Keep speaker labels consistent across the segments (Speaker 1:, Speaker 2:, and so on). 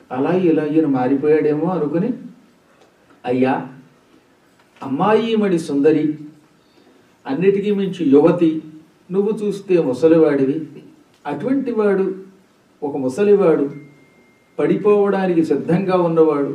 Speaker 1: అలా ఇలా ఈయన మారిపోయాడేమో అనుకుని అయ్యా అమ్మాయిమణి సుందరి అన్నిటికీ మించి యువతి నువ్వు చూస్తే ముసలివాడివి అటువంటి వాడు ఒక ముసలివాడు పడిపోవడానికి సిద్ధంగా ఉన్నవాడు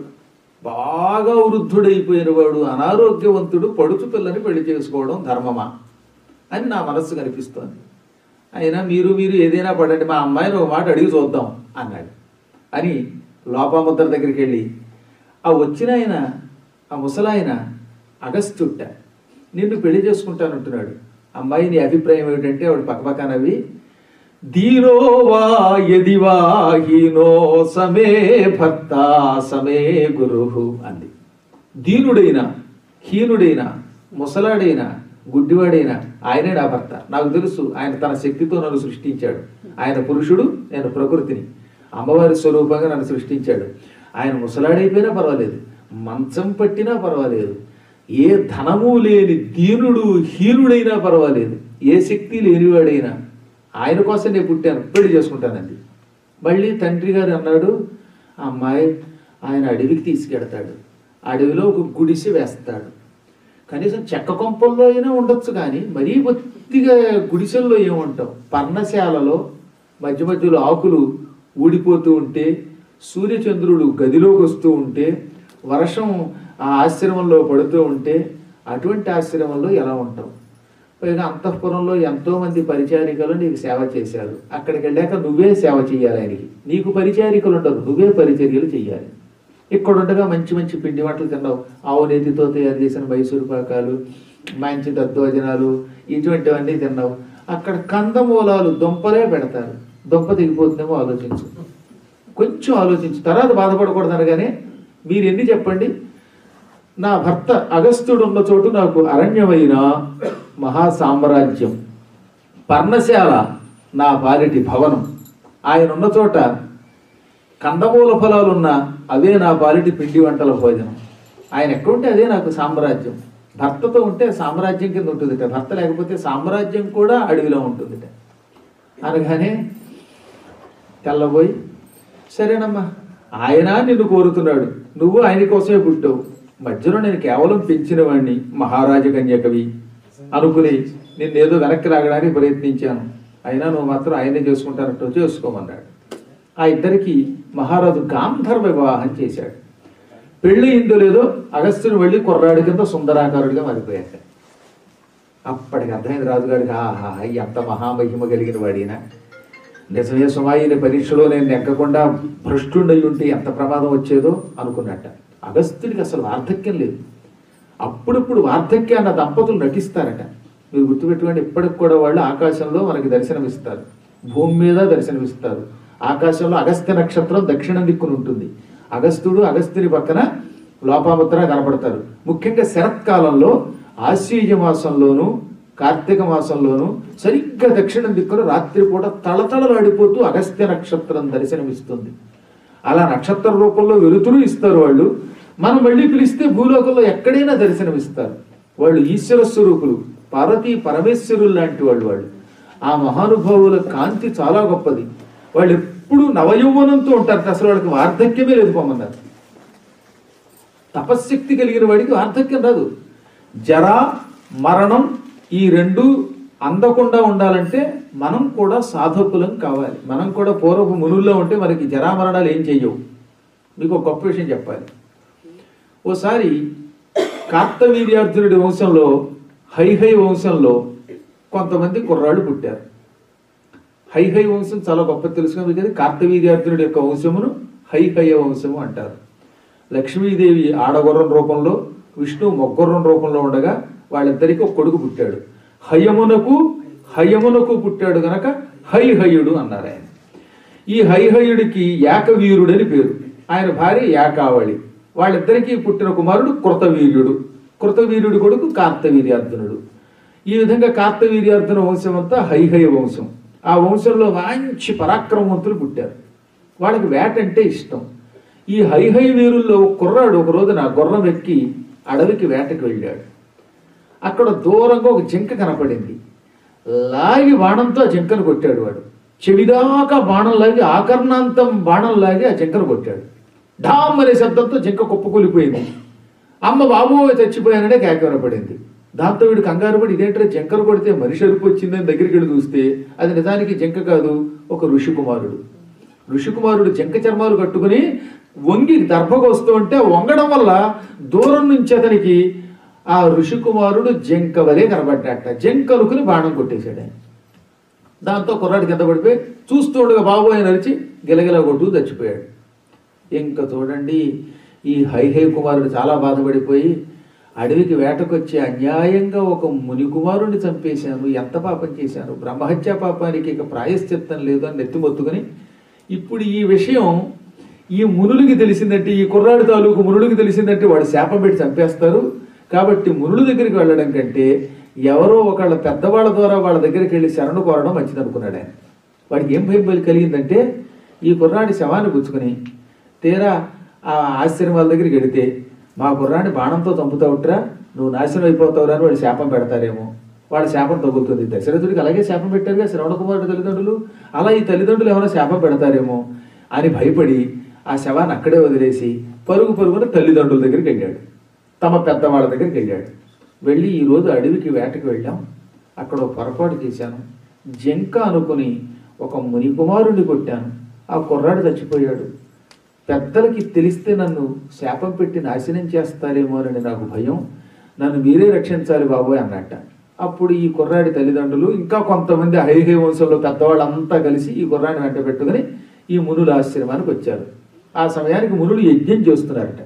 Speaker 1: బాగా వృద్ధుడైపోయిన వాడు అనారోగ్యవంతుడు పడుచు పిల్లని పెళ్లి చేసుకోవడం ధర్మమా అని నా మనస్సు కనిపిస్తోంది అయినా మీరు మీరు ఏదైనా పడండి మా అమ్మాయిని ఒక మాట అడిగి చూద్దాం అన్నాడు అని లోపాముద్ర దగ్గరికి వెళ్ళి ఆ వచ్చిన ఆయన ఆ ముసలాయన అగస్త్యుట్ట నిన్ను పెళ్లి చేసుకుంటానంటున్నాడు అమ్మాయి నీ అభిప్రాయం ఏమిటంటే ఆవిడ పక్కపక్క నవ్వి ధీరో వా యది వా హీనో సమే భర్త సమే గురు అంది దీనుడైన హీనుడైన ముసలాడైన గుడ్డివాడైన ఆయనే నా భర్త నాకు తెలుసు ఆయన తన శక్తితో నన్ను సృష్టించాడు ఆయన పురుషుడు నేను ప్రకృతిని అమ్మవారి స్వరూపంగా నన్ను సృష్టించాడు ఆయన ముసలాడైపోయినా పర్వాలేదు మంచం పట్టినా పర్వాలేదు ఏ ధనము లేని దీనుడు హీనుడైనా పర్వాలేదు ఏ శక్తి లేనివాడైనా ఆయన కోసం నేను పుట్టాను పెళ్లి చేసుకుంటానండి మళ్ళీ తండ్రి గారు అన్నాడు "ఆ అమ్మాయి ఆయన అడవికి తీసుకెడతాడు అడవిలో ఒక గుడిసె వేస్తాడు కనీసం చెక్క కొంపల్లో అయినా ఉండొచ్చు కానీ మరీ బొత్తిగా గుడిసెల్లో ఏముంటాం పర్ణశాలలో మధ్య మధ్యలో ఆకులు ఊడిపోతూ ఉంటే సూర్యచంద్రుడు గదిలోకి వస్తూ ఉంటే వర్షం ఆ ఆశ్రమంలో పడుతూ ఉంటే అటువంటి ఆశ్రమంలో ఎలా ఉంటాం పైగా అంతఃపురంలో ఎంతో మంది పరిచారికలు నీకు సేవ చేశారు అక్కడికి వెళ్ళాక నువ్వే సేవ చేయాలి ఆయనకి నీకు పరిచారికలు ఉండదు నువ్వే పరిచర్యలు చేయాలి ఇక్కడ ఉండగా మంచి మంచి పిండి వంటలు తిన్నావు ఆవు నేతితో తయారు చేసిన మైసూరు పాకాలు మంచి దద్దోజనాలు ఇటువంటివన్నీ తిన్నావు అక్కడ కందమూలాలు దుంపలే పెడతారు దుంప దిగిపోతుందేమో ఆలోచించు కొంచెం ఆలోచించు తర్వాత బాధపడకూడదు అనగానే మీరు ఎన్ని చెప్పండి నా భర్త అగస్త్యుడు ఉన్న చోటు నాకు అరణ్యమైన మహా సామ్రాజ్యం పర్ణశాల నా పాలిటి భవనం ఆయన ఉన్న చోట కందమూల ఫలాలున్న అవే నా పాలిటి పిండి వంటల భోజనం ఆయన ఎక్కడుంటే అదే నాకు సామ్రాజ్యం భర్తతో ఉంటే సామ్రాజ్యం కింద ఉంటుందిట భర్త లేకపోతే సామ్రాజ్యం కూడా అడవిలో ఉంటుందిట అనగానే తెల్లబోయి సరేనమ్మా ఆయన నిన్ను కోరుతున్నాడు నువ్వు ఆయన కోసమే పుట్టావు మధ్యలో నేను కేవలం పెంచిన వాడిని మహారాజ కన్యకవి అనుకుని నిన్నేదో వెనక్కి లాగడానికి ప్రయత్నించాను అయినా నువ్వు మాత్రం ఆయనే చేసుకుంటానంటూ చేసుకోమన్నాడు ఆ ఇద్దరికి మహారాజు గాంధర్వ వివాహం చేశాడు పెళ్లి ఇందో లేదో అగస్త్యుని వెళ్ళి కుర్రాడి కింద సుందరాకారుడిగా మారిపోయాక అప్పటికి అర్థమైంది రాజుగారికి ఆహా ఎంత మహామహిమ కలిగిన వాడినా నిజమే సుమాయిని పరీక్షలో నేను నెగ్గకుండా భ్రష్టుండయి ఉంటే ఎంత ప్రమాదం వచ్చేదో అనుకున్నట్ట అగస్త్యుడికి అసలు వార్ధక్యం లేదు అప్పుడప్పుడు వార్ధక్యాన్న దంపతులు నటిస్తారట మీరు గుర్తుపెట్టుకోండి ఇప్పటికి కూడా వాళ్ళు ఆకాశంలో మనకి దర్శనమిస్తారు భూమి మీద దర్శనమిస్తారు ఆకాశంలో అగస్త్య నక్షత్రం దక్షిణ దిక్కున ఉంటుంది అగస్త్యుడు అగస్త్యుని పక్కన లోపాముద్ర కనపడతారు ముఖ్యంగా శరత్కాలంలో ఆశ్వీజ మాసంలోను కార్తీక మాసంలోను సరిగ్గా దక్షిణ దిక్కున రాత్రిపూట తళతళలాడిపోతూ అగస్త్య నక్షత్రం దర్శనమిస్తుంది అలా నక్షత్ర రూపంలో వెలుతురు ఇస్తారు వాళ్ళు మనం మళ్ళీ పిలిస్తే భూలోకంలో ఎక్కడైనా దర్శనమిస్తారు వాళ్ళు ఈశ్వర స్వరూపులు పార్వతీ పరమేశ్వరులు లాంటి వాళ్ళు వాళ్ళు ఆ మహానుభావుల కాంతి చాలా గొప్పది వాళ్ళు ఎప్పుడు నవయౌవనంతో ఉంటారు అసలు వాళ్ళకి వార్ధక్యమే లేదు పొమ్మన్నారు తపశ్శక్తి కలిగిన వాడికి వార్ధక్యం రాదు జర మరణం ఈ రెండు అందకుండా ఉండాలంటే మనం కూడా సాధకులం కావాలి మనం కూడా పూర్వపు మునుల్లో ఉంటే మనకి జరామరణాలు ఏం చెయ్యవు మీకు ఒక గొప్ప విషయం చెప్పాలి ఓసారి కార్తవీర్యార్జునుడి వంశంలో హైహై వంశంలో కొంతమంది కుర్రాళ్ళు పుట్టారు హైహై వంశం చాలా గొప్ప తెలుసుకుని మీకు కార్తవీర్యార్జునుడి యొక్క వంశమును హైహయ వంశము అంటారు లక్ష్మీదేవి ఆడగుర్రం రూపంలో విష్ణు మొగ్గుర్రం రూపంలో ఉండగా వాళ్ళిద్దరికి ఒక కొడుకు పుట్టాడు హయమునకు హయమునకు పుట్టాడు గనక హైహయుడు అన్నారు ఆయన ఈ హైహయుడికి ఏకవీరుడని పేరు ఆయన భార్య ఏకావళి వాళ్ళిద్దరికీ పుట్టిన కుమారుడు కృతవీర్యుడు కృతవీర్యుడి కొడుకు కార్తవీర్యార్జునుడు ఈ విధంగా కార్తవీర్యార్జున వంశం అంతా హైహయ వంశం ఆ వంశంలో మంచి పరాక్రమవంతులు పుట్టారు వాళ్ళకి వేట అంటే ఇష్టం ఈ హైహై వీరుల్లో ఒక కుర్రాడు ఒక రోజున గుర్రం ఎక్కి అడవికి వేటకి వెళ్ళాడు అక్కడ దూరంగా ఒక జింక కనపడింది లాగి బాణంతో ఆ జింకను కొట్టాడు వాడు చెవిదాకా బాణం లాగి ఆకర్ణాంతం బాణం లాగి ఆ జింకను కొట్టాడు ఢామ్ అనే శబ్దంతో జింక కుప్పకూలిపోయింది అమ్మ బాబు చచ్చిపోయాననే కేకవర పడింది దాంతో వీడు కంగారు పడి ఇదేంటో జింకలు కొడితే మనిషి అరుపు వచ్చిందని దగ్గరికి వెళ్ళి చూస్తే అది నిజానికి జింక కాదు ఒక ఋషికుమారుడు ఋషికుమారుడు జింక చర్మాలు కట్టుకుని వంగి దర్భకు వస్తూ ఉంటే వంగడం వల్ల దూరం నుంచి అతనికి ఆ ఋషికుమారుడు జింక వలె కనబడ్డాట జింకలుకుని బాణం కొట్టేశాడు ఆయన దాంతో కుర్రాడు కింద పడిపోయి చూస్తూ ఉండగా బాబు ఆయన అరిచి గిలగిల కొట్టు చచ్చిపోయాడు ఇంకా చూడండి ఈ హైహై కుమారుడు చాలా బాధపడిపోయి అడవికి వేటకొచ్చి అన్యాయంగా ఒక ముని కుమారుడిని చంపేశాను ఎంత పాపం చేశాను బ్రహ్మహత్యా పాపానికి ఇక ప్రాయశ్చిత్తం లేదు అని నెత్తిమొత్తుకుని ఇప్పుడు ఈ విషయం ఈ మునులకి తెలిసిందంటే ఈ కుర్రాడి తాలూకు మునులకి తెలిసిందంటే వాడు శాపం పెట్టి చంపేస్తారు కాబట్టి మునుల దగ్గరికి వెళ్ళడం కంటే ఎవరో ఒకళ్ళ పెద్దవాళ్ళ ద్వారా వాళ్ళ దగ్గరికి వెళ్ళి శరణు కోరడం మంచిది అనుకున్నాడు ఆయన వాడికి ఏం భయం బలి కలిగిందంటే ఈ కుర్రాడి శవాన్ని పుచ్చుకుని తీరా ఆ ఆశ్రమాల దగ్గరికి వెడితే మా కుర్రాన్ని బాణంతో చంపుతా ఉంటారా నువ్వు నాశనం అయిపోతావురా అని వాడు శాపం పెడతారేమో వాళ్ళ శాపం తగులుతుంది దశరథుడికి అలాగే శాపం పెట్టారుగా శ్రవణ కుమారుడు తల్లిదండ్రులు అలా ఈ తల్లిదండ్రులు ఏమైనా శాపం పెడతారేమో అని భయపడి ఆ శవాన్ని అక్కడే వదిలేసి పరుగు పరుగున తల్లిదండ్రుల దగ్గరికి వెళ్ళాడు తమ పెద్దవాళ్ళ దగ్గరికి వెళ్ళాడు వెళ్ళి ఈరోజు అడవికి వేటకి వెళ్ళాం అక్కడ ఒక పొరపాటు చేశాను జంక అనుకుని ఒక ముని కుమారుడిని కొట్టాను ఆ కుర్రాడు చచ్చిపోయాడు పెద్దలకి తెలిస్తే నన్ను శాపం పెట్టి నాశనం చేస్తారేమోనని నాకు భయం నన్ను మీరే రక్షించాలి బాబోయ్ అన్నట్ట అప్పుడు ఈ కుర్రాడి తల్లిదండ్రులు ఇంకా కొంతమంది హైహై వంశంలో పెద్దవాళ్ళంతా కలిసి ఈ కుర్రాడిని వెంట పెట్టుకుని ఈ మునుల ఆశ్రమానికి వచ్చారు ఆ సమయానికి మునులు యజ్ఞం చేస్తున్నారట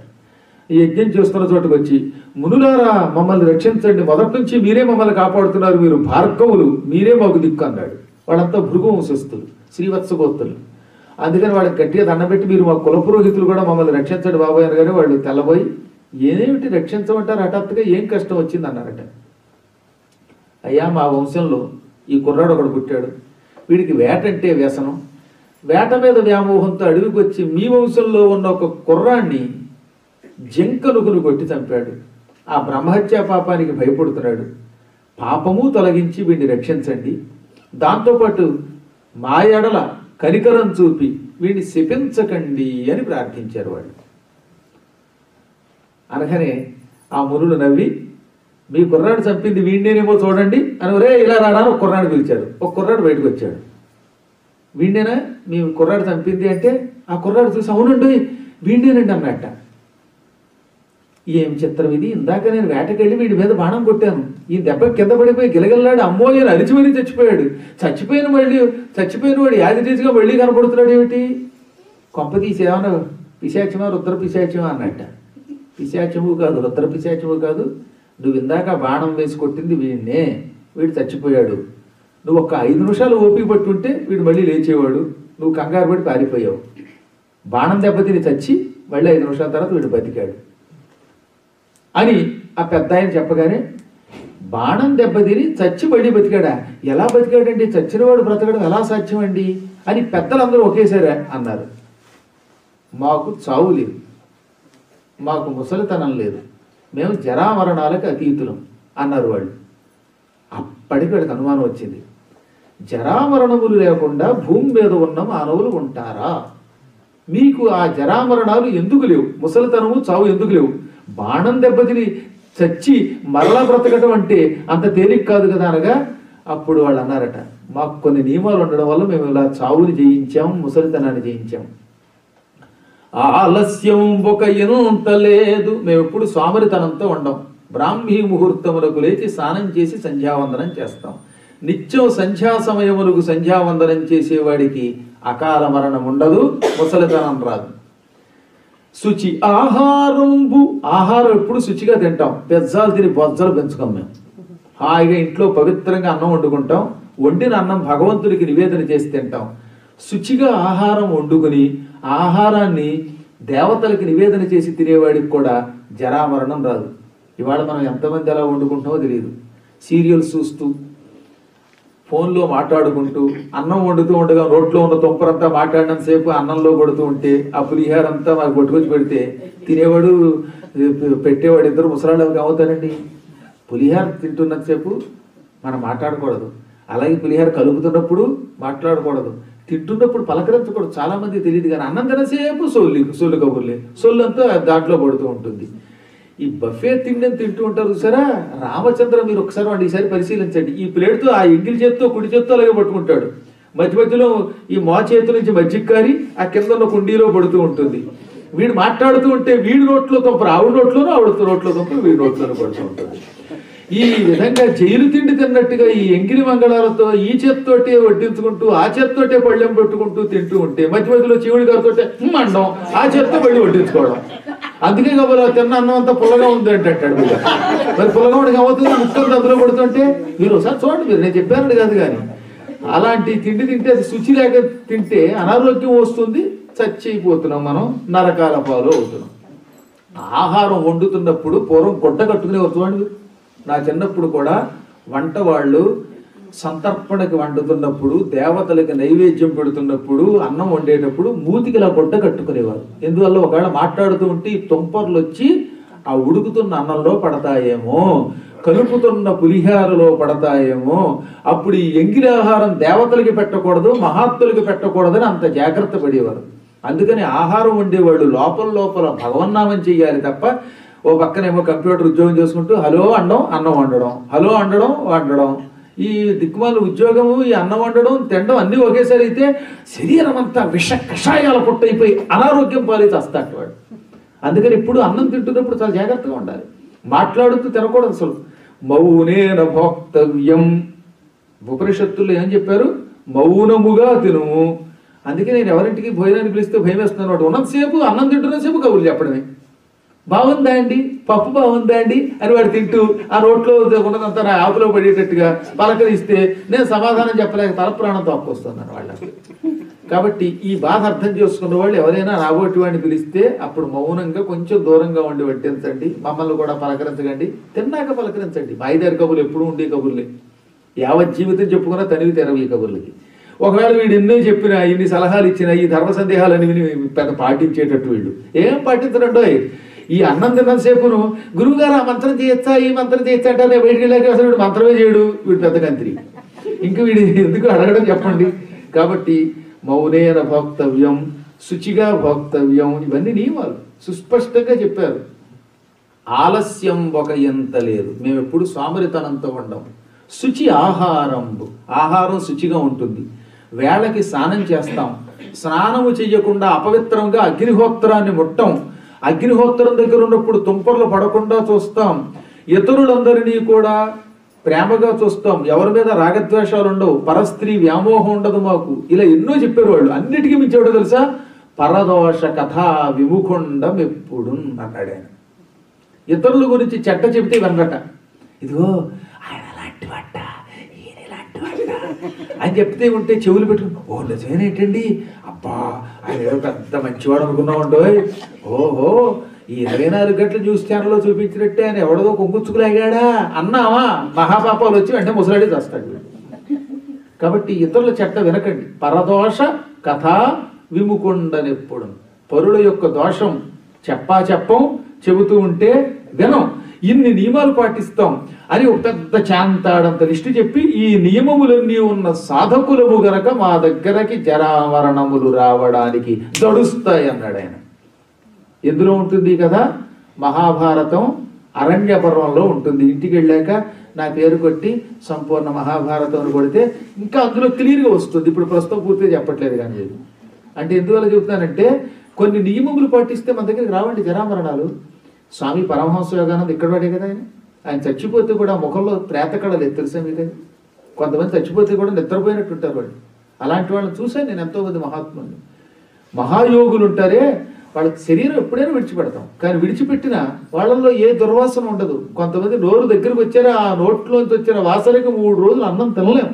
Speaker 1: ఈ యజ్ఞం చేస్తున్న చోటుకు వచ్చి మునులారా మమ్మల్ని రక్షించండి మొదటి నుంచి మీరే మమ్మల్ని కాపాడుతున్నారు మీరు భార్గవులు మీరే మాకు దిక్కు అన్నాడు వాళ్ళంతా భృగు వంశస్థులు శ్రీవత్సగోత్తులు అందుకని వాళ్ళకి గట్టిగా దండం పెట్టి మీరు మా కులపురోహితులు కూడా మమ్మల్ని రక్షించండి బాబాయ్ అనగానే వాళ్ళు తెల్లబోయి ఏనేమిటి రక్షించమంటారు హఠాత్తుగా ఏం కష్టం వచ్చింది అన్నారట అయ్యా మా వంశంలో ఈ కుర్రాడు ఒకడు పుట్టాడు వీడికి వేట అంటే వ్యసనం వేట మీద వ్యామోహంతో అడవికి వచ్చి మీ వంశంలో ఉన్న ఒక కుర్రాన్ని జింకనుకును కొట్టి చంపాడు ఆ బ్రహ్మహత్యా పాపానికి భయపడుతున్నాడు పాపము తొలగించి వీడిని రక్షించండి దాంతోపాటు మా ఎడల కనికరం చూపి వీడిని శపించకండి అని ప్రార్థించారు వాళ్ళు అనగానే ఆ మునులు నవ్వి మీ కుర్రాడు చంపింది వీడినేనేమో చూడండి అని ఒరే ఇలా రాడా అని ఒక కుర్రాడు పిలిచారు ఒక కుర్రాడు బయటకు వచ్చాడు వీడినేనా మీ కుర్రాడు చంపింది అంటే ఆ కుర్రాడు చూసి అవునండి వీడినేనండి అన్నట్ట ఏం చిత్రం ఇది ఇందాక నేను వేటకెళ్ళి వీడి మీద బాణం కొట్టాను ఈ దెబ్బ కింద పడిపోయి గిలగిల్లాడు అమ్మో అని అరిచి మరీ చచ్చిపోయాడు చచ్చిపోయిన మళ్ళీ చచ్చిపోయిన వాడు యాజిటీజ్గా మళ్ళీ కనపడుతున్నాడు ఏమిటి కొంప తీసి ఏమన్నా పిశాచమా రుద్ర పిశాచమా అన్నట్ట పిశాచము కాదు రుద్ర పిశాచము కాదు నువ్వు ఇందాక బాణం వేసి కొట్టింది వీడినే వీడు చచ్చిపోయాడు నువ్వు ఒక ఐదు నిమిషాలు ఓపిక పట్టుంటే వీడు మళ్ళీ లేచేవాడు నువ్వు కంగారు పడి పారిపోయావు బాణం దెబ్బతిని చచ్చి మళ్ళీ ఐదు నిమిషాల తర్వాత వీడు బతికాడు అని ఆ పెద్ద ఆయన చెప్పగానే బాణం దెబ్బతిని చచ్చి మళ్ళీ బతికాడా ఎలా బతికాడండి చచ్చినవాడు బ్రతకడం ఎలా సాధ్యమండి అని పెద్దలందరూ ఒకేసారి అన్నారు మాకు చావు లేదు మాకు ముసలితనం లేదు మేము జరామరణాలకు అతీతులం అన్నారు వాళ్ళు అప్పటికి వాడికి అనుమానం వచ్చింది జరామరణములు లేకుండా భూమి మీద ఉన్న మానవులు ఉంటారా మీకు ఆ జరామరణాలు ఎందుకు లేవు ముసలితనము చావు ఎందుకు లేవు బాణం దెబ్బతిని చచ్చి మరలా బ్రతకటం అంటే అంత తేలిక కాదు కదా అనగా అప్పుడు వాళ్ళు అన్నారట మాకు కొన్ని నియమాలు ఉండడం వల్ల మేము ఇలా చావుని జయించాం ముసలితనాన్ని జయించాం ఆలస్యం ఒక ఎంత లేదు మేము ఎప్పుడు స్వామరితనంతో ఉండం బ్రాహ్మీ ముహూర్తములకు లేచి స్నానం చేసి సంధ్యావందనం చేస్తాం నిత్యం సంధ్యా సమయములకు సంధ్యావందనం చేసేవాడికి అకాల మరణం ఉండదు ముసలితనం రాదు శుచి ఆహారంబు ఆహారం ఎప్పుడు శుచిగా తింటాం పెజ్జాలు తిని బొజ్జలు పెంచుకోం మేము హాయిగా ఇంట్లో పవిత్రంగా అన్నం వండుకుంటాం వండిన అన్నం భగవంతుడికి నివేదన చేసి తింటాం శుచిగా ఆహారం వండుకొని ఆహారాన్ని దేవతలకి నివేదన చేసి తినేవాడికి కూడా జరామరణం రాదు ఇవాళ మనం ఎంతమంది ఎలా వండుకుంటామో తెలియదు సీరియల్స్ చూస్తూ ఫోన్లో మాట్లాడుకుంటూ అన్నం వండుతూ ఉండగా రోట్లో ఉన్న తుంపరంతా మాట్లాడినంత సేపు అన్నంలో కొడుతూ ఉంటే ఆ పులిహార అంతా మాకు కొట్టుకొచ్చి పెడితే తినేవాడు పెట్టేవాడు ఇద్దరు ముసలాళ్ళకి అవుతారండి పులిహార తింటున్నంతసేపు మనం మాట్లాడకూడదు అలాగే పులిహార కలుపుతున్నప్పుడు మాట్లాడకూడదు తింటున్నప్పుడు పలకరించకూడదు చాలా మంది తెలియదు కానీ అన్నం తినసేపు సొల్లి సొల్లు కబుర్లే సొల్లు అంతా దాంట్లో పడుతూ ఉంటుంది ఈ బఫే తిండి తింటూ ఉంటారు సరే రామచంద్ర మీరు ఒకసారి వాడిని ఈసారి పరిశీలించండి ఈ ప్లేట్తో ఆ ఎంగిలి చేత్తో కుడి చేత్తో అలాగే పట్టుకుంటాడు మధ్య మధ్యలో ఈ మో చేతి నుంచి మజ్జిగ కారి ఆ కింద ఉన్న కుండీలో పడుతూ ఉంటుంది వీడు మాట్లాడుతూ ఉంటే వీడి నోట్లో తప్ప ఆవిడ నోట్లోనూ ఆవిడ నోట్లో తప్ప వీడి నోట్లోనూ పడుతూ ఉంటుంది ఈ విధంగా జైలు తిండి తిన్నట్టుగా ఈ ఎంగిలి మంగళాలతో ఈ చేత్తోటే వడ్డించుకుంటూ ఆ చేత్తోటే పళ్ళెం పెట్టుకుంటూ తింటూ ఉంటే మధ్య మధ్యలో చీవుడి గారితో మండం ఆ చేత్తో మళ్ళీ వడ్డించుకోవడం అందుకే కాబోలు తిన్న అన్నం అంతా పుల్లగా ఉంది అంటే అంటాడు వీడు. మరి పుల్లగా ఉండగా అవుతుంది ముక్కలు అందులో పడుతుంటే మీరు ఒకసారి చూడండి మీరు నేను చెప్పాను కాదు కానీ అలాంటి తిండి తింటే అది శుచి లేక తింటే అనారోగ్యం వస్తుంది చచ్చిపోతున్నాం మనం నరకాల పాలు అవుతున్నాం ఆహారం వండుతున్నప్పుడు పూర్వం గుడ్డ కట్టుకునే చూడండి నా చిన్నప్పుడు కూడా వంట వాళ్ళు సంతర్పణకి వండుతున్నప్పుడు దేవతలకి నైవేద్యం పెడుతున్నప్పుడు అన్నం వండేటప్పుడు మూతికి ఇలా గుడ్డ కట్టుకునేవారు ఎందువల్ల ఒకవేళ మాట్లాడుతూ ఉంటే ఈ తుంపర్లు వచ్చి ఆ ఉడుకుతున్న అన్నంలో పడతాయేమో కలుపుతున్న పులిహారలో పడతాయేమో అప్పుడు ఈ ఎంగిలి ఆహారం దేవతలకి పెట్టకూడదు మహాత్ములకి పెట్టకూడదని అంత జాగ్రత్త పడేవారు అందుకని ఆహారం వండేవాళ్ళు లోపల లోపల భగవన్నామం చెయ్యాలి తప్ప ఓ పక్కనేమో కంప్యూటర్ ఉద్యోగం చేసుకుంటూ హలో అండం అన్నం వండడం హలో అండడం వండడం ఈ దిక్కుమాల ఉద్యోగము ఈ అన్నం వండడం తినడం అన్నీ ఒకేసారి అయితే శరీరం అంతా విష కషాయాల పుట్టయిపోయి అనారోగ్యం పాలైతే వస్తాడు వాడు అందుకని ఇప్పుడు అన్నం తింటున్నప్పుడు చాలా జాగ్రత్తగా ఉండాలి మాట్లాడుతూ తినకూడదు అసలు మౌనేన భోక్తవ్యం ఉపనిషత్తుల్లో ఏం చెప్పారు మౌనముగా తినుము అందుకే నేను ఎవరింటికి భోజనానికి పిలిస్తే భయం వేస్తున్నాను వాడు ఉన్నంతసేపు అన్నం తింటున్నసేపు కబుర్లు చెప్పడమే బాగుందా అండి పప్పు బాగుందా అండి అని వాడు తింటూ ఆ నోట్లో ఉన్నదంతా నా ఆకులో పడేటట్టుగా పలకరిస్తే నేను సమాధానం చెప్పలేక తల ప్రాణం తోక్కొస్తున్నాను వాళ్ళకి కాబట్టి ఈ బాధ అర్థం చేసుకున్న వాళ్ళు ఎవరైనా రాబోటి వాడిని పిలిస్తే అప్పుడు మౌనంగా కొంచెం దూరంగా ఉండి వడ్డించండి మమ్మల్ని కూడా పలకరించకండి తిన్నాక పలకరించండి మా ఐదారు కబుర్లు ఎప్పుడూ ఉండే కబుర్లే యావత్ జీవితం చెప్పుకున్నా తనివి తెరవు ఈ కబుర్లకి ఒకవేళ వీడు ఎన్నో చెప్పినా ఇన్ని సలహాలు ఇచ్చినా ఈ ధర్మ సందేహాలని విని పెద్ద పాటించేటట్టు వీళ్ళు ఏం పాటించడండో ఈ అన్నం తిన్నంతసేపును గురువుగారు ఆ మంత్రం చేయొచ్చా ఈ మంత్రం చేయొచ్చా అంటే నేను బయటికి వెళ్ళాక అసలు వీడు మంత్రమే చేయడు వీడు పెద్ద కంత్రి ఇంక వీడు ఎందుకు అడగడం చెప్పండి కాబట్టి మౌనేన భోక్తవ్యం శుచిగా భోక్తవ్యం ఇవన్నీ నియమాలు సుస్పష్టంగా చెప్పారు ఆలస్యం ఒక ఎంత లేదు మేము ఎప్పుడు స్వామిరితనంతో ఉండం శుచి ఆహారంబు ఆహారం శుచిగా ఉంటుంది వేళకి స్నానం చేస్తాం స్నానము చెయ్యకుండా అపవిత్రంగా అగ్నిహోత్రాన్ని ముట్టం అగ్నిహోత్రం దగ్గర ఉన్నప్పుడు తుంపర్లు పడకుండా చూస్తాం ఇతరులందరినీ కూడా ప్రేమగా చూస్తాం ఎవరి మీద రాగద్వేషాలు ఉండవు పరస్త్రీ వ్యామోహం ఉండదు మాకు ఇలా ఎన్నో చెప్పారు వాళ్ళు అన్నిటికీ మించేవాడు తెలుసా పరదోష కథ విముఖుండం ఎప్పుడు అన్నాడు ఆయన ఇతరుల గురించి చెడ్డ చెబితే వెనకట ఇదిగో ఆయన అలాంటి వాట ఈయన ఇలాంటి వాట అని చెప్తే ఉంటే చెవులు పెట్టుకుని ఓ నిజమేనేంటండి అబ్బా ఆయన ఏదో పెద్ద మంచివాడు అనుకున్నామంటో ఓహో ఈ ఇరవై నాలుగు గంటల న్యూస్ ఛానల్లో చూపించినట్టే ఆయన ఎవడదో కొంగుచ్చుకులాగాడా అన్నావా మహాపాపాలు వచ్చి వెంటనే ముసలాడి చేస్తాడు కాబట్టి ఇతరుల చెట్ట వినకండి పరదోష కథ విముకుండనెప్పుడు పరుల యొక్క దోషం చెప్పా చెప్పం చెబుతూ ఉంటే వినం ఇన్ని నియమాలు పాటిస్తాం అని ఒక పెద్ద చాంతాడంత లిస్టు చెప్పి ఈ నియమములన్నీ ఉన్న సాధకులము గనక మా దగ్గరకి జరావరణములు రావడానికి దడుస్తాయి అన్నాడు ఆయన ఎందులో ఉంటుంది కదా మహాభారతం అరణ్య పర్వంలో ఉంటుంది ఇంటికి వెళ్ళాక నా పేరు కొట్టి సంపూర్ణ మహాభారతం అని కొడితే ఇంకా అందులో క్లియర్గా వస్తుంది ఇప్పుడు ప్రస్తుతం పూర్తిగా చెప్పట్లేదు కానీ ఇది. అంటే ఎందువల్ల చెబుతానంటే కొన్ని నియమములు పాటిస్తే మన దగ్గరికి రావండి జరామరణాలు స్వామి పరమహంస యోగానంద్ ఇక్కడ వాడే కదా ఆయన ఆయన చచ్చిపోతే కూడా ముఖంలో ప్రేతకళలు లేదు తెలుసా మీకు అది? కొంతమంది చచ్చిపోతే కూడా నిద్రపోయినట్టు ఉంటారు వాళ్ళు అలాంటి వాళ్ళని చూశాను నేను ఎంతో మంది మహాత్ముల్ని మహాయోగులు ఉంటారే వాళ్ళ శరీరం ఎప్పుడైనా విడిచిపెడతాం కానీ విడిచిపెట్టిన వాళ్ళల్లో ఏ దుర్వాసన ఉండదు కొంతమంది నోరు దగ్గరకు వచ్చారా ఆ నోట్లోంచి వచ్చిన వాసనకి మూడు రోజులు అన్నం తినలేం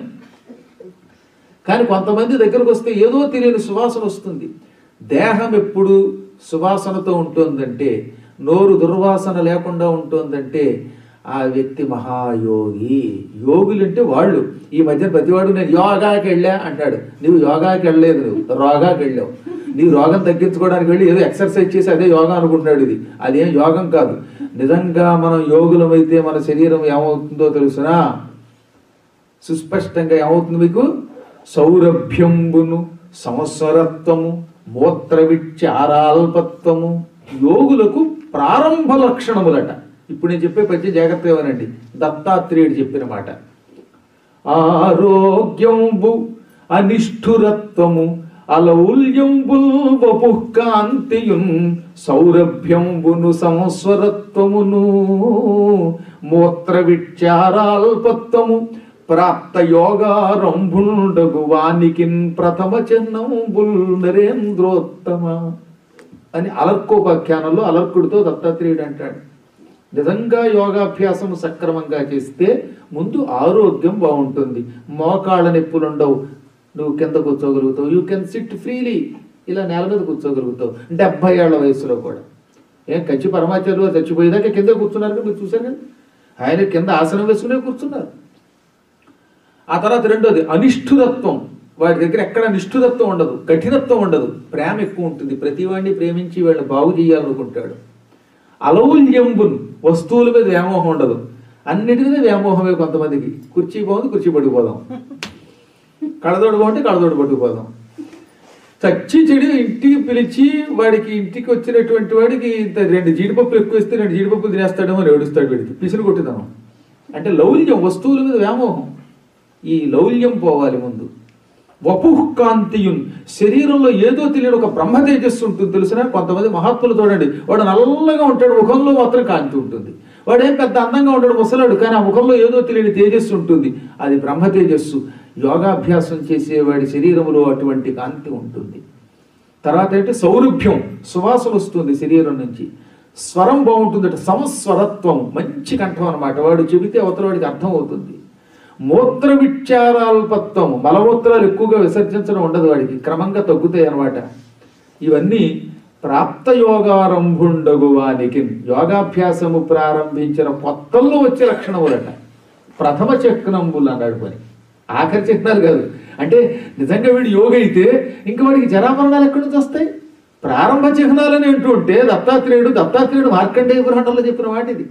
Speaker 1: కానీ కొంతమంది దగ్గరకు వస్తే ఏదో తెలియని సువాసన వస్తుంది దేహం ఎప్పుడు సువాసనతో ఉంటుందంటే నోరు దుర్వాసన లేకుండా ఉంటుందంటే ఆ వ్యక్తి మహాయోగి యోగులు అంటే వాళ్ళు ఈ మధ్య ప్రతివాడు నేను యోగాకి వెళ్ళా అంటాడు నువ్వు యోగాకి వెళ్ళలేదు నువ్వు రోగాకి వెళ్ళావు నీ రోగం తగ్గించుకోవడానికి వెళ్ళి ఏదో ఎక్సర్సైజ్ చేసి అదే యోగా అనుకుంటున్నాడు ఇది అదేం యోగం కాదు నిజంగా మనం యోగులమైతే మన శరీరం ఏమవుతుందో తెలుసునా సుస్పష్టంగా ఏమవుతుంది మీకు సౌరభ్యంబును సంవత్సరత్వము మూత్ర విచారాల్పత్వము యోగులకు ప్రారంభ లక్షణములట ఇప్పుడు నేను చెప్పే పద్యం జాగ్రత్తగా వినండి దత్తాత్రేయుడు చెప్పిన మాట ఆరోగ్యంబు అనిష్ఠురత్వము అలౌల్యంబుల్ వపుఃకాంతియున్ సౌరభ్యంబును సంస్వరత్వమును మూత్ర విచారాల్పత్వము ప్రాప్త యోగారంభుండగు వానికిన్ ప్రథమ చిన్నంబుల్ నరేంద్రోత్తమ అని అలర్కోపాఖ్యానంలో అలర్కుడితో దత్తాత్రేయుడు అంటాడు నిజంగా యోగాభ్యాసం సక్రమంగా చేస్తే ముందు ఆరోగ్యం బాగుంటుంది మోకాళ్ళ నొప్పులు ఉండవు నువ్వు కింద కూర్చోగలుగుతావు యూ కెన్ సిట్ ఫ్రీలీ ఇలా నేల మీద కూర్చోగలుగుతావు డెబ్బై ఏళ్ల వయసులో కూడా ఏం కంచి పరమాచార్యులు వారు చచ్చిపోయేదాకా కింద కూర్చున్నారు కదా మీరు చూశారు కదా ఆయన కింద ఆసనం వేసుకునే కూర్చున్నారు ఆ తర్వాత రెండోది అనిష్ఠురత్వం వాడి దగ్గర ఎక్కడ నిష్ఠురత్వం ఉండదు కఠినత్వం ఉండదు ప్రేమ ఎక్కువ ఉంటుంది ప్రతి వాడిని ప్రేమించి వాళ్ళని బాగు చేయాలనుకుంటాడు అలౌల్యంబున్ వస్తువుల మీద వ్యామోహం ఉండదు అన్నిటి మీద వ్యామోహమే కొంతమందికి కుర్చీ బాగుంది కుర్చీ పట్టుకుపోదాం కడదోడు బాగుంటే కడదోడు పట్టుకుపోదాం చచ్చి చెడి ఇంటికి పిలిచి వాడికి ఇంటికి వచ్చినటువంటి వాడికి ఇంత రెండు జీడిపప్పులు ఎక్కువ ఇస్తే రెండు జీడిపప్పులు తినేస్తాడేమో అని ఏడుస్తాడు వీడికి పిసిని కొట్టుదాం అంటే లౌల్యం వస్తువుల మీద వ్యామోహం ఈ లౌల్యం పోవాలి ముందు వపుఃకాంతియున్ శరీరంలో ఏదో తెలియని ఒక బ్రహ్మ తేజస్సు ఉంటుంది తెలిసిన కొంతమంది మహాత్ములు చూడండి వాడు నల్లగా ఉంటాడు ముఖంలో మాత్రం కాంతి ఉంటుంది వాడు ఏం పెద్ద అందంగా ఉంటాడు ముసలాడు కానీ ఆ ముఖంలో ఏదో తెలియని తేజస్సు ఉంటుంది అది బ్రహ్మ తేజస్సు యోగాభ్యాసం చేసేవాడి శరీరంలో అటువంటి కాంతి ఉంటుంది తర్వాత ఏంటి సౌరభ్యం సువాసన వస్తుంది శరీరం నుంచి స్వరం బాగుంటుందట సంస్వరత్వం మంచి కంఠం అన్నమాట వాడు చెబితే అవతల వాడికి అర్థం అవుతుంది మూత్ర విచారాల్పత్వం మలమూత్రాలు ఎక్కువగా విసర్జించడం ఉండదు వాడికి క్రమంగా తగ్గుతాయి అన్నమాట ఇవన్నీ ప్రాప్త యోగారంభుండగు వానికి యోగాభ్యాసము ప్రారంభించిన కొత్తల్లో వచ్చే లక్షణములట ప్రథమ చక్రంబులు అన్నాడు పని ఆఖరి చిహ్నాలు కాదు అంటే నిజంగా వీడు యోగ అయితే ఇంకా వాడికి జరామరణాలు ఎక్కడి నుంచి వస్తాయి ప్రారంభ చిహ్నాలని అంటూ ఉంటే దత్తాత్రేయుడు దత్తాత్రేయుడు మార్కండేయ పురాణంలో చెప్పిన మాట ఇది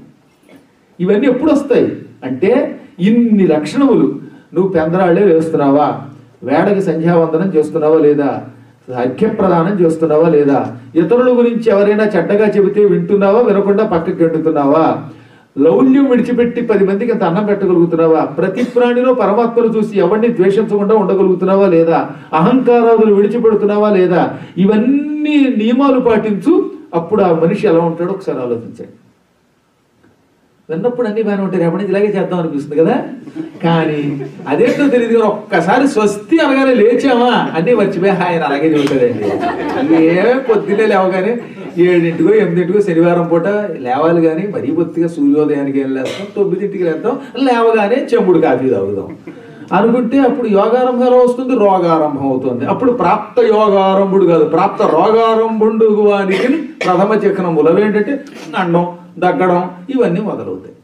Speaker 1: ఇవన్నీ ఎప్పుడు వస్తాయి అంటే ఇన్ని లక్షణములు నువ్వు పెందరాళ్ళే వేస్తున్నావా వేడకి సంధ్యావందనం చేస్తున్నావా లేదా అర్ఘ్యప్రదానం చేస్తున్నావా లేదా ఇతరుల గురించి ఎవరైనా చెడ్డగా చెబితే వింటున్నావా వినకుండా పక్కకి గెంటుతున్నావా లౌల్యం విడిచిపెట్టి పది మందికి అంత అన్నం పెట్టగలుగుతున్నావా ప్రతి ప్రాణిలో పరమాత్మను చూసి ఎవరిని ద్వేషించకుండా ఉండగలుగుతున్నావా లేదా అహంకారాదులు విడిచిపెడుతున్నావా లేదా ఇవన్నీ నియమాలు పాటించు అప్పుడు ఆ మనిషి ఎలా ఉంటాడో ఒకసారి ఆలోచించండి విన్నప్పుడు అన్ని బాగానే ఉంటాయి రేపటి నుంచి ఇలాగే చేద్దాం అనిపిస్తుంది కదా కానీ అదేంటో తెలియదు కానీ ఒక్కసారి స్వస్తి అనగానే లేచామా అన్నీ మర్చిపోయి ఆయన అలాగే చెబుతాడండి ఏ పొద్దున్నే లేవగానే ఏడింటికో ఎనిమిదింటికో శనివారం పూట లేవాలి కానీ మరీ పొత్తిగా సూర్యోదయానికి ఏం లేస్తాం తొమ్మిదింటికి లేస్తాం లేవగానే చెంబుడు కాఫీ తాగుదాం అనుకుంటే అప్పుడు యోగారంభం ఎలా వస్తుంది రోగారంభం అవుతుంది అప్పుడు ప్రాప్త యోగారంభుడు కాదు ప్రాప్త రోగారంభుడు వానికి ప్రథమ చక్రములు అవి ఏంటంటే అండం దగ్గడం ఇవన్నీ మొదలవుతాయి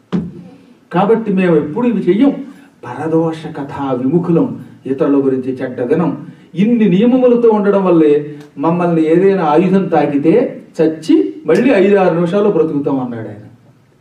Speaker 1: కాబట్టి మేము ఎప్పుడు ఇవి చెయ్యం పరదోష కథా విముఖులం ఇతరుల గురించి చెడ్డ వినం ఇన్ని నియమములతో ఉండడం వల్లే మమ్మల్ని ఏదైనా ఆయుధం తాకితే చచ్చి మళ్ళీ ఐదు ఆరు నిమిషాల్లో బ్రతుకుతాం అన్నాడు ఆయన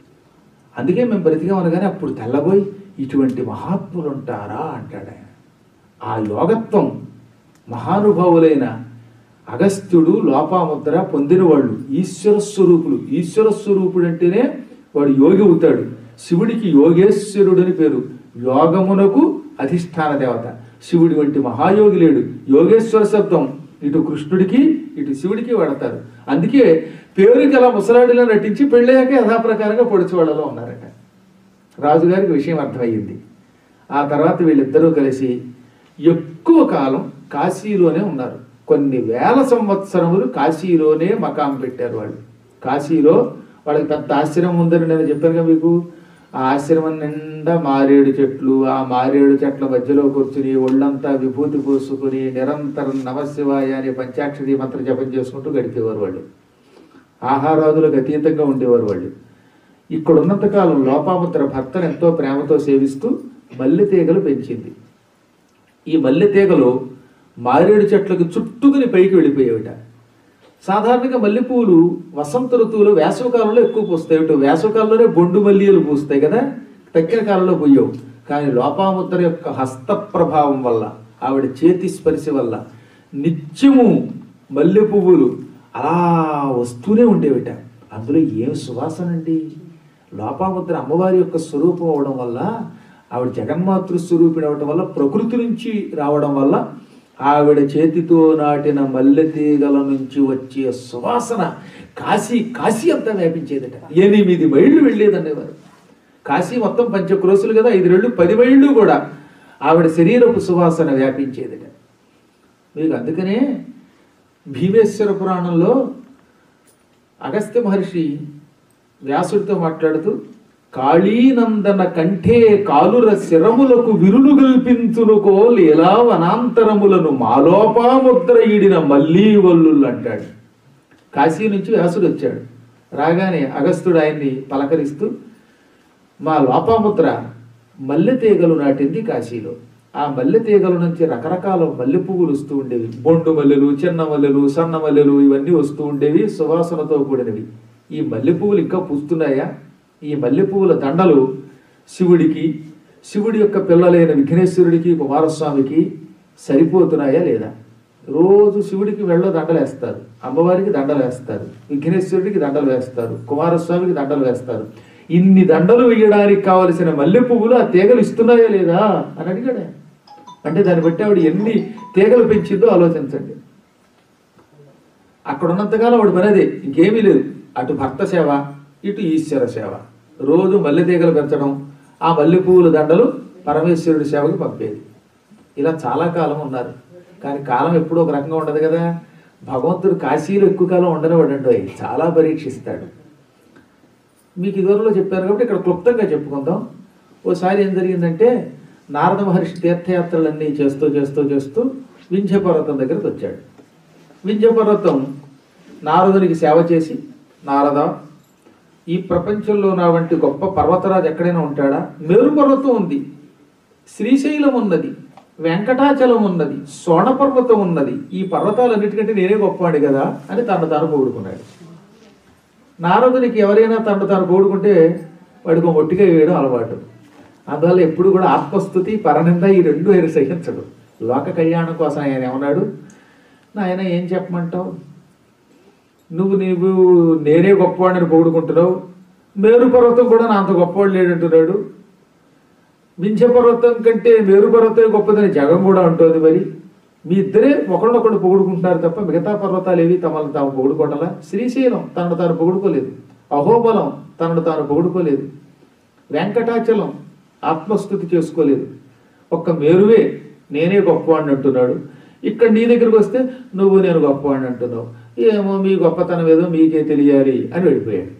Speaker 1: అందుకే మేము బ్రతికాం అనగానే అప్పుడు తెల్లబోయి ఇటువంటి మహాత్ములు ఉంటారా అంటాడు ఆయన ఆ యోగత్వం మహానుభావులైన అగస్త్యుడు లోపాముద్ర పొందిన వాళ్ళు ఈశ్వర స్వరూపులు ఈశ్వర స్వరూపుడు అంటేనే వాడు యోగి అవుతాడు శివుడికి యోగేశ్వరుడు అని పేరు యోగమునకు అధిష్టాన దేవత శివుడి వంటి మహాయోగి లేడు యోగేశ్వర శబ్దం ఇటు కృష్ణుడికి ఇటు శివుడికి వాడతారు అందుకే పేరుకి అలా ముసలాడిలో నటించి పెళ్ళయ్యాక యథాప్రకారంగా పొడిచేవాళ్ళలో ఉన్నారట రాజుగారికి విషయం అర్థమయ్యింది ఆ తర్వాత వీళ్ళిద్దరూ కలిసి ఎక్కువ కాలం కాశీలోనే ఉన్నారు కొన్ని వేల సంవత్సరములు కాశీలోనే మకాం పెట్టారు వాళ్ళు కాశీలో వాళ్ళకి పెద్ద ఆశ్రమం ఉందని నేను చెప్పాను కదా మీకు ఆ ఆశ్రమం నిండా మారేడు చెట్లు ఆ మారేడు చెట్ల మధ్యలో కూర్చుని ఒళ్ళంతా విభూతి పూసుకుని నిరంతరం నమశివాయ అనే పంచాక్షరి మంత్ర జపం చేసుకుంటూ గడిపేవారు వాళ్ళు ఆహారాదులకు అతీతంగా ఉండేవారు వాళ్ళు ఇక్కడ ఉన్నంతకాలం లోపాముద్ర భర్తను ఎంతో ప్రేమతో సేవిస్తూ మల్లె తీగలు పెంచింది ఈ మల్లె తీగలు మారేడు చెట్లకు చుట్టుకుని పైకి వెళ్ళిపోయేవిట సాధారణంగా మల్లెపూలు వసంత ఋతువులో వేసవకాలంలో ఎక్కువ పూస్తాయి ఇటు వేసవకాలంలోనే బొండు మల్లియలు పూస్తాయి కదా తక్కిన కాలంలో పూయవు కానీ లోపాముద్ర యొక్క హస్త ప్రభావం వల్ల ఆవిడ చేతి స్పర్శ వల్ల నిత్యము మల్లె పువ్వులు అలా వస్తూనే ఉండేవిట అందులో ఏం సువాసన అండి లోపాముద్ర అమ్మవారి యొక్క స్వరూపం అవడం వల్ల ఆవిడ జగన్మాతృ స్వరూపిణి అవడం వల్ల ప్రకృతి నుంచి రావడం వల్ల ఆవిడ చేతితో నాటిన మల్లె తీగల నుంచి వచ్చే సువాసన కాశీ కాశీ అంతా వ్యాపించేదట ఎనిమిది మైళ్ళు వెళ్ళేదనేవారు కాశీ మొత్తం పంచక్రోసులు కదా ఐదు రెళ్ళు పది మైళ్ళు కూడా ఆవిడ శరీరపు సువాసన వ్యాపించేదట మీకు అందుకనే భీమేశ్వర పురాణంలో అగస్త్య మహర్షి వ్యాసుడితో మాట్లాడుతూ కాళీనందన కంఠే కాలుర శిరములకు విరులు గల్పించునుకో లీలా వనాంతరములను మాలోపాముద్ర ఈడిన మల్లీ వల్లుళ్ళు అంటాడు కాశీ నుంచి వ్యాసుడు వచ్చాడు రాగానే అగస్త్యుడు ఆయన్ని పలకరిస్తూ మా లోపాముద్ర మల్లె తీగలు నాటింది కాశీలో ఆ మల్లె తీగల నుంచి రకరకాల మల్లె పువ్వులు వస్తూ ఉండేవి బొండు మల్లెలు చిన్న మల్లెలు సన్న మల్లెలు ఇవన్నీ వస్తూ ఉండేవి సువాసనతో కూడినవి ఈ మల్లె పువ్వులు ఇంకా పూస్తున్నాయా ఈ మల్లె పువ్వుల దండలు శివుడికి శివుడి యొక్క పిల్లలైన విఘ్నేశ్వరుడికి కుమారస్వామికి సరిపోతున్నాయా లేదా రోజు శివుడికి వెళ్ళ దండలు వేస్తారు అమ్మవారికి దండలు వేస్తారు విఘ్నేశ్వరుడికి దండలు వేస్తారు కుమారస్వామికి దండలు వేస్తారు ఇన్ని దండలు వేయడానికి కావలసిన మల్లె పువ్వులు ఆ తీగలు ఇస్తున్నాయా లేదా అని అడిగాడు ఆయన. అంటే దాన్ని బట్టి ఆవిడ ఎన్ని తీగలు పెంచిందో ఆలోచించండి అక్కడ ఉన్నంతకాలం ఆవిడ పని అదే ఇంకేమీ లేదు అటు భర్త సేవ ఇటు ఈశ్వర సేవ రోజు మల్లె తీగలు పెంచడం ఆ మల్లె పువ్వుల దండలు పరమేశ్వరుడి సేవకి పంపేది ఇలా చాలా కాలం ఉన్నారు కానీ కాలం ఎప్పుడూ ఒక రకంగా ఉండదు కదా భగవంతుడు కాశీలో ఎక్కువ కాలం ఉండనివాడండి అయి చాలా పరీక్షిస్తాడు మీకు ఇదివరలో చెప్పారు కాబట్టి ఇక్కడ క్లుప్తంగా చెప్పుకుందాం ఓసారి ఏం జరిగిందంటే నారద మహర్షి తీర్థయాత్రలన్నీ చేస్తూ చేస్తూ చేస్తూ వింధ్య పర్వతం దగ్గరికి వచ్చాడు వింధ్య పర్వతం నారదునికి సేవ చేసి నారద ఈ ప్రపంచంలో నా వంటి గొప్ప పర్వతరాజు ఎక్కడైనా ఉంటాడా మేరు పర్వతం ఉంది శ్రీశైలం ఉన్నది వెంకటాచలం ఉన్నది సోణ పర్వతం ఉన్నది ఈ పర్వతాలన్నిటికంటే నేనే గొప్పవాడి కదా అని తను తాను పొగుడుకున్నాడు నారదునికి ఎవరైనా తను తాను పొగుడుకుంటే వాడికి ఒక మొట్టిగా వేయడం అలవాటు అందువల్ల ఎప్పుడు కూడా ఆత్మస్థుతి పరనింద ఈ రెండు ఆయన సహించడు లోక కళ్యాణం కోసం ఆయన ఏమన్నాడు నాయన ఏం చెప్పమంటావు నువ్వు నీవు నేనే గొప్పవాడిని పొగుడుకుంటున్నావు మేరు పర్వతం కూడా నా అంత గొప్పవాడు లేడంటున్నాడు వింధ్య పర్వతం కంటే మేరు పర్వతం గొప్పదని జగం కూడా ఉంటుంది మరి మీ ఇద్దరే ఒకళ్ళొకడు పొగుడుకుంటున్నారు తప్ప మిగతా పర్వతాలు ఏవి తమను తాము పొగుడుకోవటంలా శ్రీశైలం తనను తాను పొగుడుకోలేదు అహోబలం తనను తాను పొగుడుకోలేదు వెంకటాచలం ఆత్మస్థుతి చేసుకోలేదు ఒక్క మేరువే నేనే గొప్పవాడిని అంటున్నాడు ఇక్కడ నీ దగ్గరికి వస్తే నువ్వు నేను గొప్పవాడిని అంటున్నావు ఏమో మీ గొప్పతనం ఏదో మీకే తెలియాలి అని వెళ్ళిపోయాడు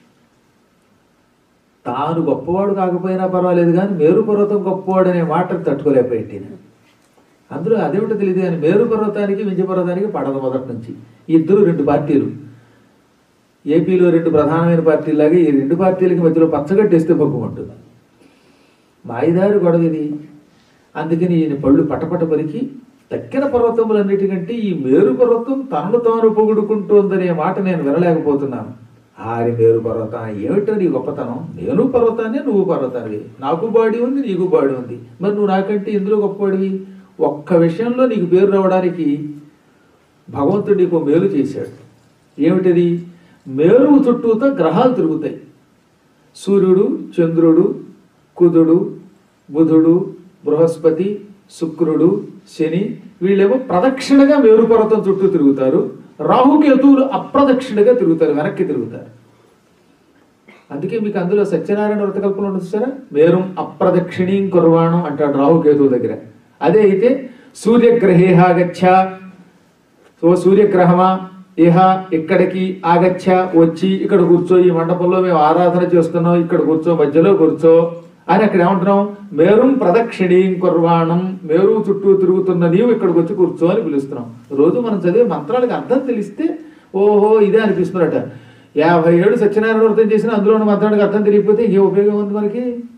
Speaker 1: తాను గొప్పవాడు కాకపోయినా పర్వాలేదు కానీ మేరు పర్వతం గొప్పవాడు అనే మాటకు తట్టుకోలేకపోయింది అందులో అదేమిటో తెలియదు కానీ మేరు పర్వతానికి వింజ పర్వతానికి పడదు మొదటి నుంచి ఈ ఇద్దరు రెండు పార్టీలు ఏపీలో రెండు ప్రధానమైన పార్టీలాగా ఈ రెండు పార్టీలకి మధ్యలో పచ్చగట్టేస్తే పక్కుమంటుంది మాయిదారి గొడవ ఇది అందుకని ఈయన పళ్ళు పటపట పలికి తక్కిన పర్వతములన్నిటికంటే ఈ మేరు పర్వతం తనను తాను పొగుడుకుంటోందనే మాట నేను వినలేకపోతున్నాను ఆరి మేరు పర్వతం ఏమిటో నీ గొప్పతనం నేను పర్వతాన్ని నువ్వు పర్వతానివి నాకు బాడీ ఉంది నీకు బాడీ ఉంది మరి నువ్వు నాకంటే ఎందులో గొప్పవాడివి ఒక్క విషయంలో నీకు పేరు రావడానికి భగవంతుడు నీకు మేలు చేశాడు ఏమిటది మేరువు చుట్టూతో గ్రహాలు తిరుగుతాయి సూర్యుడు చంద్రుడు కుదుడు బుధుడు బృహస్పతి శుక్రుడు శని వీళ్ళేమో ప్రదక్షిణగా మేరు పర్వతం చుట్టూ తిరుగుతారు రాహుకేతువులు అప్రదక్షిణగా తిరుగుతారు వెనక్కి తిరుగుతారు అందుకే మీకు అందులో సత్యనారాయణ వ్రతకల్పన ఉంటుంది చూసారా మేరు అప్రదక్షిణీం కుర్వాణం అంటాడు రాహుకేతువు దగ్గర అదే అయితే సూర్యగ్రహేహాగచ్చ ఓ సూర్యగ్రహమా ఇహ ఇక్కడికి ఆగచ్చ వచ్చి ఇక్కడ కూర్చో ఈ మండపంలో మేము ఆరాధన చేస్తున్నాం ఇక్కడ కూర్చో మధ్యలో కూర్చో అని అక్కడ ఏమంటున్నాం మేరుం ప్రదక్షిణీం కుర్వాణం మేరు చుట్టూ తిరుగుతున్న నీవు ఇక్కడికి వచ్చి కూర్చో అని పిలుస్తున్నాం రోజు మనం చదివే మంత్రాలకు అర్థం తెలిస్తే ఓహో ఇదే అనిపిస్తున్నట యాభై ఏడు సత్యనారాయణ వ్రతం చేసిన అందులో ఉన్న మంత్రానికి అర్థం తెలియకపోతే ఏ ఉపయోగం ఉంది మనకి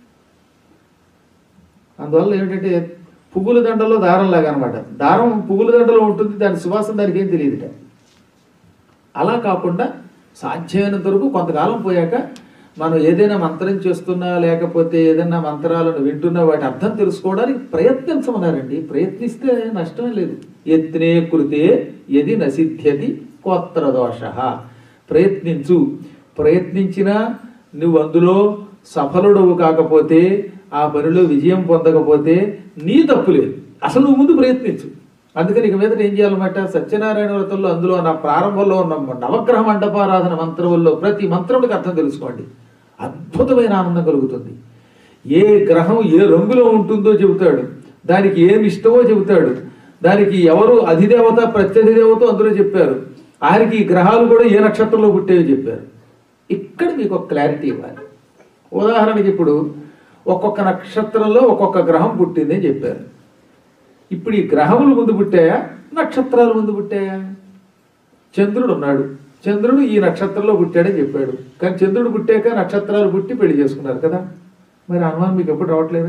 Speaker 1: అందువల్ల ఏమిటంటే పువ్వుల దండలో దారం లాగా అనమాట దారం పువ్వుల దండలో ఉంటుంది దాని సువాసన దానికి ఏం తెలియదుట అలా కాకుండా సాధ్యమైనంత వరకు కొంతకాలం పోయాక మనం ఏదైనా మంత్రం చేస్తున్నా లేకపోతే ఏదైనా మంత్రాలను వింటున్నా వాటి అర్థం తెలుసుకోవడానికి ప్రయత్నించమన్నారండి ప్రయత్నిస్తే నష్టమే లేదు యత్నే కృతే ఎది నసిద్ధ్యతి కోత్ర దోష ప్రయత్నించు ప్రయత్నించినా నువ్వు అందులో సఫలుడవు కాకపోతే ఆ పనిలో విజయం పొందకపోతే నీ తప్పు లేదు అసలు నువ్వు ముందు ప్రయత్నించు అందుకని ఇక మీదట ఏం చేయాలన్నమాట సత్యనారాయణ వ్రతంలో అందులో నా ప్రారంభంలో ఉన్న నవగ్రహ మండపారాధన మంత్రముల్లో ప్రతి మంత్రములకు అర్థం తెలుసుకోండి అద్భుతమైన ఆనందం కలుగుతుంది ఏ గ్రహం ఏ రంగులో ఉంటుందో చెబుతాడు దానికి ఏమి ఇష్టమో చెబుతాడు దానికి ఎవరు అధిదేవత ప్రత్యధిదేవత అందులో చెప్పారు ఆయనకి ఈ గ్రహాలు కూడా ఏ నక్షత్రంలో పుట్టేవి చెప్పారు ఇక్కడ మీకు ఒక క్లారిటీ ఇవ్వాలి ఉదాహరణకి ఇప్పుడు ఒక్కొక్క నక్షత్రంలో ఒక్కొక్క గ్రహం పుట్టింది అని చెప్పారు ఇప్పుడు ఈ గ్రహములు ముందు పుట్టాయా నక్షత్రాలు ముందు పుట్టాయా చంద్రుడు ఉన్నాడు చంద్రుడు ఈ నక్షత్రంలో పుట్టాడని చెప్పాడు కానీ చంద్రుడు పుట్టాక నక్షత్రాలు పుట్టి పెళ్లి చేసుకున్నారు కదా మరి అనుమానం మీకు ఎప్పుడు రావట్లేదా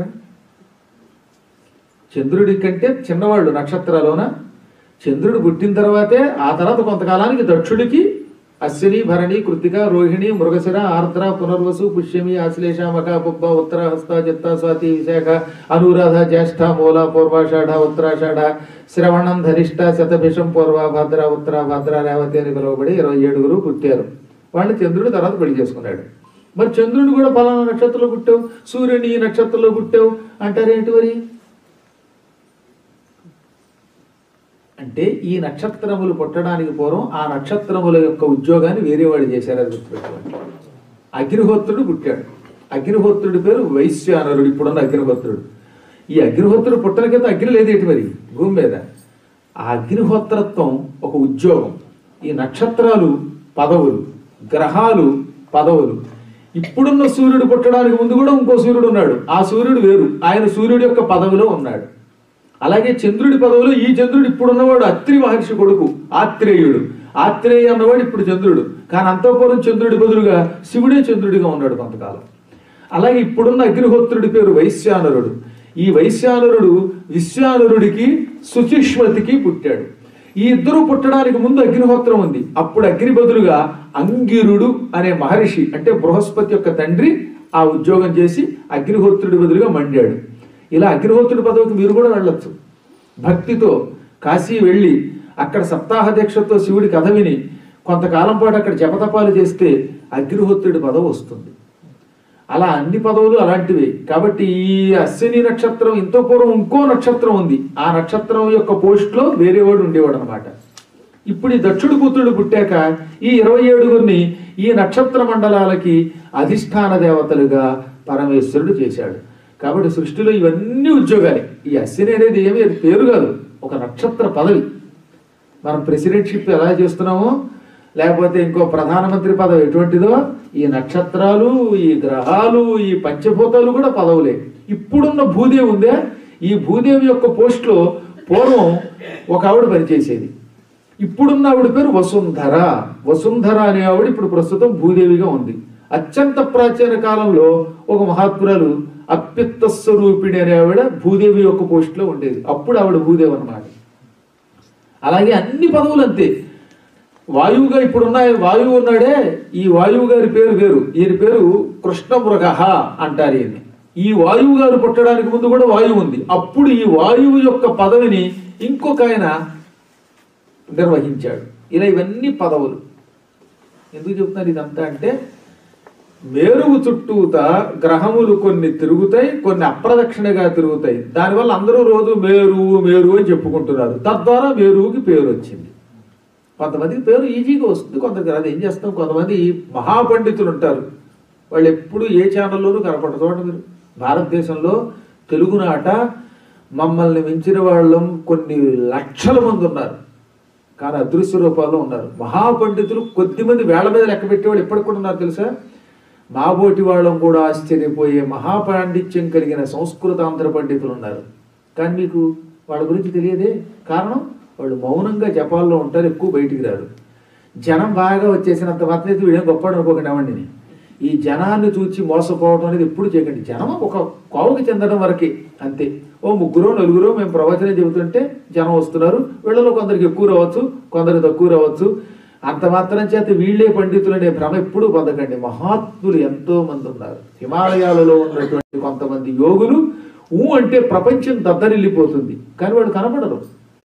Speaker 1: చంద్రుడి కంటే చిన్నవాళ్ళు నక్షత్రాలోన చంద్రుడు పుట్టిన తర్వాతే ఆ తర్వాత కొంతకాలానికి దక్షుడికి అశ్విని భరణి కృతిక రోహిణి మృగశిర ఆర్ద్ర పునర్వసు పుష్యమి ఆశ్లేష మఖ పుబ్బ ఉత్తర హస్త చిత్త స్వాతి విశాఖ అనురాధ జ్యేష్ఠ మూల పూర్వాషాఢ ఉత్తరాషాఢ శ్రవణం ధనిష్ట శతభిషం పూర్వ భద్ర ఉత్తర భద్ర రేవతి అని పిలువబడి ఇరవై ఏడుగురు పుట్టారు వాళ్ళు చంద్రుడు తర్వాత పెళ్లి చేసుకున్నాడు మరి చంద్రుడు కూడా ఫలానా నక్షత్రంలో పుట్టావు సూర్యుని ఈ నక్షత్రంలో పుట్టావు అంటారేంటి మరి అంటే ఈ నక్షత్రములు పుట్టడానికి పూర్వం ఆ నక్షత్రముల యొక్క ఉద్యోగాన్ని వేరే వాడు చేశారు అది గుర్తుపెట్టుకోండి అగ్నిహోత్రుడు పుట్టాడు అగ్నిహోత్రుడి పేరు వైశ్యానరుడు ఇప్పుడున్న అగ్నిహోత్రుడు ఈ అగ్నిహోత్రుడు పుట్టన కింద అగ్ని లేదేటి మరి భూమి మీద ఆ అగ్నిహోత్రత్వం ఒక ఉద్యోగం ఈ నక్షత్రాలు పదవులు గ్రహాలు పదవులు ఇప్పుడున్న సూర్యుడు పుట్టడానికి ముందు కూడా ఇంకో సూర్యుడు ఉన్నాడు ఆ సూర్యుడు వేరు ఆయన సూర్యుడి యొక్క పదవిలో ఉన్నాడు అలాగే చంద్రుడి పదవిలో ఈ చంద్రుడు ఇప్పుడు ఉన్నవాడు అత్రి మహర్షి కొడుకు ఆత్రేయుడు ఆత్రేయ అన్నవాడు ఇప్పుడు చంద్రుడు కానీ అంతఃపురం చంద్రుడి బదులుగా శివుడే చంద్రుడిగా ఉన్నాడు కొంతకాలం అలాగే ఇప్పుడున్న అగ్నిహోత్రుడి పేరు వైశ్యానరుడు ఈ వైశ్యానరుడు విశ్వానరుడికి సుచిష్మతికి పుట్టాడు ఈ ఇద్దరు పుట్టడానికి ముందు అగ్నిహోత్రం ఉంది అప్పుడు అగ్ని బదులుగా అంగిరుడు అనే మహర్షి అంటే బృహస్పతి యొక్క తండ్రి ఆ ఉద్యోగం చేసి అగ్నిహోత్రుడి బదులుగా మండాడు ఇలా అగ్నిహోత్రుడి పదవికి మీరు కూడా వెళ్ళొచ్చు భక్తితో కాశీ వెళ్ళి అక్కడ సప్తాహ దీక్షతో శివుడి కథ విని కొంతకాలం పాటు అక్కడ జపతపాలు చేస్తే అగ్నిహోత్రుడి పదవి వస్తుంది అలా అన్ని పదవులు అలాంటివి కాబట్టి ఈ అశ్విని నక్షత్రం ఇంతో పూర్వం ఇంకో నక్షత్రం ఉంది ఆ నక్షత్రం యొక్క పోస్ట్ లో వేరేవాడు ఉండేవాడు అనమాట ఇప్పుడు ఈ దక్షుడు పుత్రుడు పుట్టాక ఈ ఇరవై ఏడుగురిని ఈ నక్షత్ర మండలాలకి అధిష్టాన దేవతలుగా పరమేశ్వరుడు చేశాడు కాబట్టి సృష్టిలో ఇవన్నీ ఉద్యోగాలే ఈ అశ్విని అనేది ఏమీ అది పేరు కాదు ఒక నక్షత్ర పదవి మనం ప్రెసిడెంట్షిప్ ఎలా చేస్తున్నామో లేకపోతే ఇంకో ప్రధానమంత్రి పదవి ఎటువంటిదో ఈ నక్షత్రాలు ఈ గ్రహాలు ఈ పంచభూతాలు కూడా పదవులే ఇప్పుడున్న భూదేవి ఉందే ఈ భూదేవి యొక్క పోస్ట్లో పూర్వం ఒక ఆవిడ పనిచేసేది ఇప్పుడున్న ఆవిడ పేరు వసుంధర వసుంధర అనే ఆవిడ ఇప్పుడు ప్రస్తుతం భూదేవిగా ఉంది అత్యంత ప్రాచీన కాలంలో ఒక మహాత్మురాలు అప్పిత్త స్వరూపిణి అనే ఆవిడ భూదేవి యొక్క పోస్ట్లో ఉండేది అప్పుడు ఆవిడ భూదేవి అన్నమాట అలాగే అన్ని పదవులు అంతే వాయువుగా ఇప్పుడున్న వాయువు ఉన్నాడే ఈ వాయువు గారి పేరు వేరు ఈయన పేరు కృష్ణమృగ అంటారు ఈయన్ని ఈ వాయువు గారు పుట్టడానికి ముందు కూడా వాయువు ఉంది అప్పుడు ఈ వాయువు యొక్క పదవిని ఇంకొక ఆయన నిర్వహించాడు ఇలా ఇవన్నీ పదవులు ఎందుకు చెప్తున్నారు ఇదంతా అంటే మేరువు చుట్టూత గ్రహములు కొన్ని తిరుగుతాయి కొన్ని అప్రదక్షిణగా తిరుగుతాయి దానివల్ల అందరూ రోజు మేరువు మేరు అని చెప్పుకుంటున్నారు తద్వారా మేరువుకి పేరు వచ్చింది కొంతమందికి పేరు ఈజీగా వస్తుంది కొంతమంది అది ఏం చేస్తాం కొంతమంది మహాపండితులు ఉంటారు వాళ్ళు ఎప్పుడు ఏ ఛానల్లోనూ కనపడరు చూడండి మీరు భారతదేశంలో తెలుగునాట మమ్మల్ని మించిన వాళ్ళం కొన్ని లక్షల మంది ఉన్నారు కానీ అదృశ్య రూపాల్లో ఉన్నారు మహాపండితులు కొద్దిమంది వేళ్ల మీద లెక్క పెట్టేవాళ్ళు ఎప్పటికి కూడా ఉన్నారు తెలుసా మాబోటి వాళ్ళం కూడా ఆశ్చర్యపోయే మహాపాండిత్యం కలిగిన సంస్కృతాంధ్ర పండితులు ఉన్నారు కానీ మీకు వాళ్ళ గురించి తెలియదే కారణం వాళ్ళు మౌనంగా జపాల్లో ఉంటారు ఎక్కువ బయటికి రారు జనం బాగా వచ్చేసినంత మాత్రం అయితే వీడేం గొప్పడు అనుకోకండి అవ్వండి ఈ జనాన్ని చూచి మోసపోవడం అనేది ఎప్పుడు చేయకండి జనం ఒక కోవకి చెందడం వరకే అంతే ఓ ముగ్గురు నలుగురు మేము ప్రవచనం చెబుతుంటే జనం వస్తున్నారు వీళ్ళలో కొందరికి ఎక్కువ రావచ్చు కొందరికి తక్కువ రావచ్చు అంత మాత్రం చేత వీళ్ళే పండితులు అనే భ్రమ ఎప్పుడూ పొందకండి మహాత్ములు ఎంతో మంది ఉన్నారు హిమాలయాలలో ఉన్నటువంటి కొంతమంది యోగులు ఊ అంటే ప్రపంచం దద్దరిల్లిపోతుంది కానీ వాడు కనపడరు